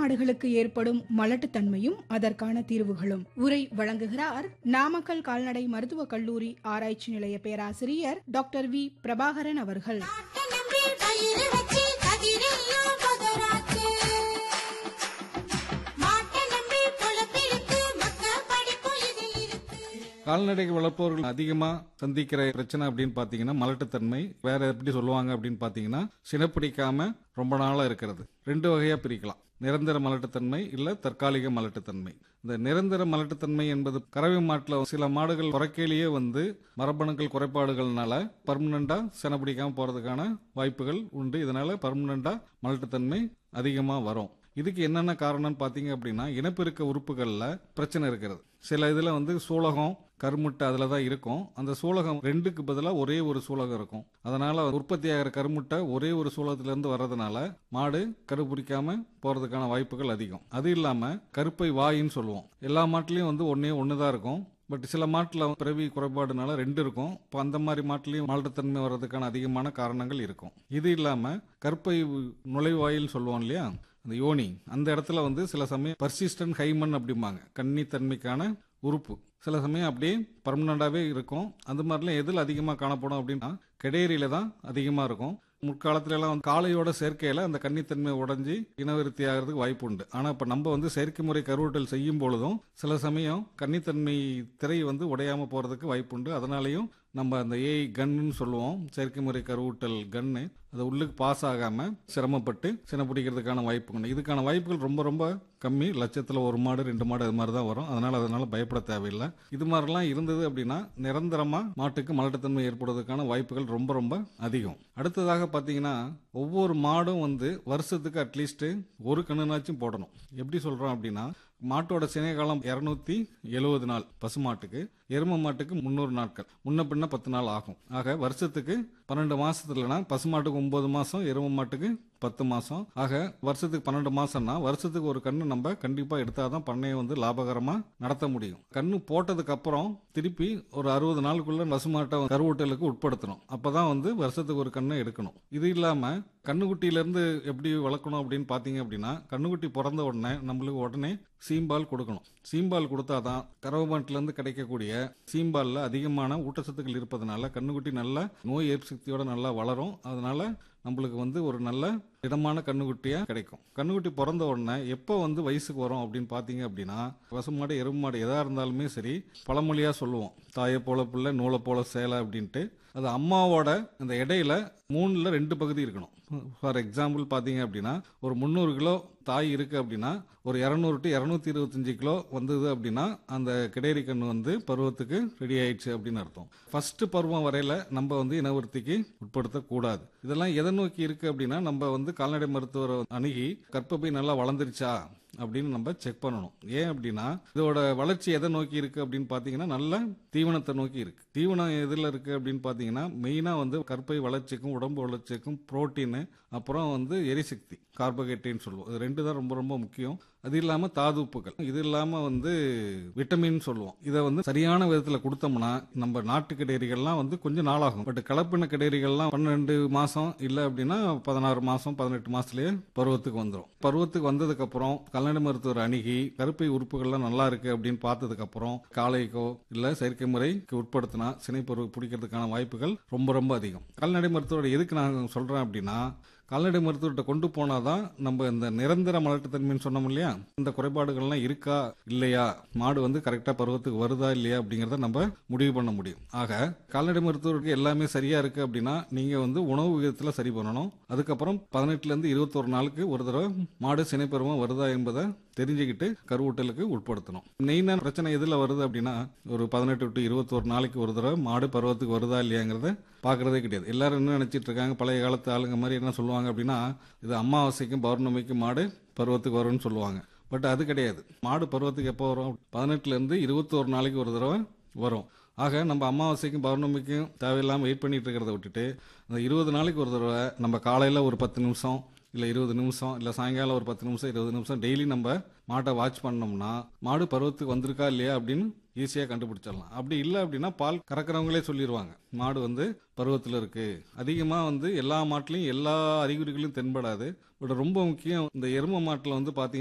மாடுகளுக்கு ஏற்படும் மலட்டுத்தன்மையும் அதற்கான தீர்வுகளும் உரை வழங்குகிறார் நாமக்கல் கால்நடை மருத்துவக் கல்லூரி ஆராய்ச்சி நிலைய பேராசிரியர் டாக்டர் வி பிரபாகரன் அவர்கள் நாட்டனம்பில் பயிறு வச்சு கதிரையும் பதறாச்சு. மாட்டனம்பில் பொழப்பிருக்கு, மக்க படிப்பும் இதில் இருக்கு. கால்நடை வளர்ப்பவர்கள் அதிகமா சந்திக்கிற பிரச்சனை அப்படின்னு பாத்தீங்கன்னா மலட்டுத்தன்மை வேற எப்படி சொல்லுவாங்க அப்படின்னு பாத்தீங்கன்னா சினப்பிடிக்காம ரொம்ப நாளா இருக்கிறது ரெண்டு வகையா பிரிக்கலாம் நிரந்தர மலட்டுத்தன்மை இல்ல தற்காலிக மலட்டுத்தன்மை இந்த நிரந்தர மலட்டுத்தன்மை என்பது கறவை மாட்டுல சில மாடுகள் புறக்கேலியே வந்து மரபணுக்கள் குறைபாடுகள்னால பர்மனண்டா சினப்பிடிக்காம போறதுக்கான வாய்ப்புகள் உண்டு இதனால பர்மனண்டா மலட்டுத்தன்மை அதிகமா வரும் இதுக்கு என்னென்ன காரணம்னு பார்த்தீங்க அப்படின்னா இனப்பெருக்க உறுப்புகளில் பிரச்சனை இருக்கிறது சில இதில் வந்து சூலகம் கருமுட்டை அதில் தான் இருக்கும் அந்த சூலகம் ரெண்டுக்கு பதிலாக ஒரே ஒரு சூலகம் இருக்கும் அதனால உற்பத்தி ஆகிற கருமுட்டை ஒரே ஒரு சூலகத்திலேருந்து வர்றதுனால மாடு கரு பிடிக்காம போகிறதுக்கான வாய்ப்புகள் அதிகம் அது இல்லாமல் கருப்பை வாயின்னு சொல்லுவோம் எல்லா மாட்டுலேயும் வந்து ஒன்றே ஒன்று தான் இருக்கும் பட் சில மாட்டில் பிறவி குறைபாடுனால ரெண்டு இருக்கும் இப்போ அந்த மாதிரி மாட்டிலையும் மால்டத்தன்மை வர்றதுக்கான அதிகமான காரணங்கள் இருக்கும் இது இல்லாமல் கருப்பை நுழைவாயில் சொல்லுவோம் இல்லையா அந்த யோனி அந்த இடத்துல வந்து சில சமயம் பர்சிஸ்டன்ட் ஹைமன் அப்படிம்பாங்க கன்னித்தன்மைக்கான உறுப்பு சில சமயம் அப்படியே பர்மனண்டாகவே இருக்கும் அந்த மாதிரிலாம் எதில் அதிகமாக காணப்படும் அப்படின்னா கெடேரியில தான் அதிகமாக இருக்கும் முற்காலத்துல எல்லாம் வந்து காளையோட சேர்க்கையில அந்த கன்னித்தன்மை உடைஞ்சி இனவிருத்தி ஆகிறதுக்கு வாய்ப்பு உண்டு ஆனா இப்ப நம்ம வந்து செயற்கை முறை கருவூட்டல் செய்யும் பொழுதும் சில சமயம் கன்னித்தன்மை திரை வந்து உடையாம போறதுக்கு வாய்ப்பு உண்டு அதனாலையும் நம்ம அந்த ஏஐ கன்னு சொல்லுவோம் செயற்கை முறை கருவூட்டல் கன்னு அது உள்ளுக்கு பாஸ் ஆகாம சிரமப்பட்டு சின பிடிக்கிறதுக்கான வாய்ப்பு உண்டு இதுக்கான வாய்ப்புகள் ரொம்ப ரொம்ப கம்மி லட்சத்துல ஒரு மாடு ரெண்டு மாடு அது மாதிரி தான் வரும் அதனால அதனால பயப்பட தேவையில்லை இது மாதிரிலாம் இருந்தது அப்படின்னா நிரந்தரமா மாட்டுக்கு மலட்டுத்தன்மை ஏற்படுவதற்கான வாய்ப்புகள் ரொம்ப ரொம்ப அதிகம் அடுத்ததாக பாத்தீங்கன்னா ஒவ்வொரு மாடும் வந்து வருஷத்துக்கு அட்லீஸ்ட் ஒரு கண்ணுனாச்சும் போடணும் எப்படி சொல்றோம் அப்படின்னா மாட்டோட சினை காலம் இருநூத்தி எழுபது நாள் பசுமாட்டுக்கு எரும மாட்டுக்கு முந்நூறு நாட்கள் முன்ன பின்ன பத்து நாள் ஆகும் ஆக வருஷத்துக்கு பன்னெண்டு மாசத்துலனா பசுமாட்டுக்கு ஒன்பது மாசம் எரும மாட்டுக்கு பத்து மாசம் ஆக வருஷத்துக்கு பன்னெண்டு மாசம்னா வருஷத்துக்கு ஒரு கண்ணு நம்ம கண்டிப்பா எடுத்தாதான் பண்ணையை வந்து லாபகரமா நடத்த முடியும் கண்ணு போட்டதுக்கு அப்புறம் திருப்பி ஒரு அறுபது நாளுக்குள்ள பசுமாட்டை கருவூட்டலுக்கு உட்படுத்தணும் அப்பதான் வந்து வருஷத்துக்கு ஒரு கண்ணை எடுக்கணும் இது இல்லாம கண்ணுக்குட்டியில இருந்து எப்படி வளர்க்கணும் அப்படின்னு பாத்தீங்க அப்படின்னா கண்ணுக்குட்டி பிறந்த உடனே நம்மளுக்கு உடனே சீம்பால் கொடுக்கணும் சீம்பால் கொடுத்தாதான் கறவை இருந்து கிடைக்கக்கூடிய சீம்பால்ல அதிகமான ஊட்டச்சத்துக்கள் இருப்பதனால கண்ணுக்குட்டி நல்ல நோய் எதிர்ப்பு சக்தியோட நல்லா வளரும் அதனால நம்மளுக்கு வந்து ஒரு நல்ல இடமான கண்ணுக்குட்டியா கிடைக்கும் கண்ணுக்குட்டி பிறந்த உடனே எப்போ வந்து வயசுக்கு வரும் அப்படின்னு பாத்தீங்க அப்படின்னா பசுமாடு எருமை மாடு எதா இருந்தாலுமே சரி பழமொழியா சொல்லுவோம் தாயை போல பிள்ளை நூலை போல சேலை அப்படின்ட்டு அது அம்மாவோட அந்த இடையில மூணுல ரெண்டு பகுதி இருக்கணும் ஃபார் எக்ஸாம்பிள் பாத்தீங்க அப்படின்னா ஒரு முந்நூறு கிலோ தாய் இருக்கு அப்படின்னா ஒரு இரநூறு டு இரநூத்தி இருபத்தஞ்சு கிலோ வந்தது அப்படின்னா அந்த கிடேரி கண்ணு வந்து பருவத்துக்கு ரெடி ஆயிடுச்சு அப்படின்னு அர்த்தம் ஃபர்ஸ்ட் பருவம் வரையில நம்ம வந்து இனவர்த்திக்கு உட்படுத்தக்கூடாது இதெல்லாம் எதை நோக்கி இருக்கு அப்படின்னா நம்ம வந்து கால்நடை மருத்துவரை அணுகி கற்பப்பை நல்லா வளர்ந்துருச்சா அப்படின்னு நம்ம செக் பண்ணணும் ஏன் அப்படின்னா இதோட வளர்ச்சி எதை நோக்கி இருக்கு அப்படின்னு பாத்தீங்கன்னா நல்ல தீவனத்தை நோக்கி இருக்கு தீவனம் எதுல இருக்கு அப்படின்னு பாத்தீங்கன்னா மெயினா வந்து கற்பை வளர்ச்சிக்கும் உடம்பு வளர்ச்சிக்கும் புரோட்டீன் அப்புறம் வந்து எரிசக்தி கார்போஹைட்ரேட்னு சொல்லுவோம் இது ரெண்டு தான் ரொம்ப ரொம்ப முக்கியம் அது இல்லாம தாதுப்புகள் இது இல்லாம வந்து விட்டமின் சொல்லுவோம் இதை வந்து சரியான விதத்துல கொடுத்தோம்னா நம்ம நாட்டு கிடேரிகள்லாம் வந்து கொஞ்சம் நாளாகும் பட் கலப்பின கிடேரிகள்லாம் பன்னெண்டு மாசம் இல்ல அப்படின்னா பதினாறு மாசம் பதினெட்டு மாசத்துலயே பருவத்துக்கு வந்துடும் பருவத்துக்கு வந்ததுக்கு அப்புறம் கல்நடை மருத்துவர் அணுகி கருப்பை உறுப்புகள்லாம் நல்லா இருக்கு அப்படின்னு பார்த்ததுக்கு அப்புறம் காளைக்கோ இல்ல செயற்கை முறைக்கு உட்படுத்தினா சினைப்பருவ பிடிக்கிறதுக்கான வாய்ப்புகள் ரொம்ப ரொம்ப அதிகம் கால்நடை மருத்துவர் எதுக்கு நான் சொல்றேன் அப்படின்னா கால்நடை மருத்துவர்கிட்ட கொண்டு போனாதான் நம்ம இந்த நிரந்தர மலட்டுத்தன்மைன்னு சொன்னோம் இல்லையா இந்த குறைபாடுகள்லாம் இருக்கா இல்லையா மாடு வந்து கரெக்டா பருவத்துக்கு வருதா இல்லையா அப்படிங்கறத நம்ம முடிவு பண்ண முடியும் ஆக கால்நடை மருத்துவருக்கு எல்லாமே சரியா இருக்கு அப்படின்னா நீங்க வந்து உணவு விகிதத்துல சரி பண்ணணும் அதுக்கப்புறம் பதினெட்டுல இருந்து இருபத்தொரு நாளுக்கு ஒரு தடவை மாடு சினைப்பருவம் வருதா என்பதை தெரிஞ்சுக்கிட்டு கருவூட்டலுக்கு உட்படுத்தணும் மெயினான பிரச்சனை எதுல வருது அப்படின்னா ஒரு பதினெட்டு டு இருபத்தொரு நாளைக்கு ஒரு தடவை மாடு பருவத்துக்கு வருதா இல்லையாங்கிறத பாக்குறதே கிடையாது எல்லாரும் என்ன நினைச்சிட்டு இருக்காங்க பழைய காலத்து ஆளுங்க மாதிரி என்ன சொல்லுவாங்க அப்படின்னா இது அமாவாசைக்கும் பௌர்ணமிக்கும் மாடு பருவத்துக்கு வரும்னு சொல்லுவாங்க பட் அது கிடையாது மாடு பருவத்துக்கு எப்போ வரும் பதினெட்டுல இருந்து இருபத்தோரு நாளைக்கு ஒரு தடவை வரும் ஆக நம்ம அமாவாசைக்கும் பௌர்ணமிக்கும் தேவையில்லாமல் வெயிட் பண்ணிட்டு இருக்கிறத விட்டுட்டு அந்த இருபது நாளைக்கு ஒரு தடவை நம்ம காலையில் ஒரு பத்து நிமிஷம் இல்லை இருபது நிமிஷம் இல்லை சாயங்காலம் ஒரு பத்து நிமிஷம் இருபது நிமிஷம் டெய்லி நம்ம மாட்டை வாட்ச் பண்ணோம்னா மாடு பருவத்துக்கு வந்திருக்கா இல்லையா அப்படின்னு ஈஸியாக கண்டுபிடிச்சிடலாம் அப்படி இல்லை அப்படின்னா பால் கறக்கிறவங்களே சொல்லிடுவாங்க மாடு வந்து பருவத்தில் இருக்கு அதிகமாக வந்து எல்லா மாட்டுலையும் எல்லா அறிகுறிகளும் தென்படாது பட் ரொம்ப முக்கியம் இந்த எரும மாட்டில் வந்து பார்த்தீங்க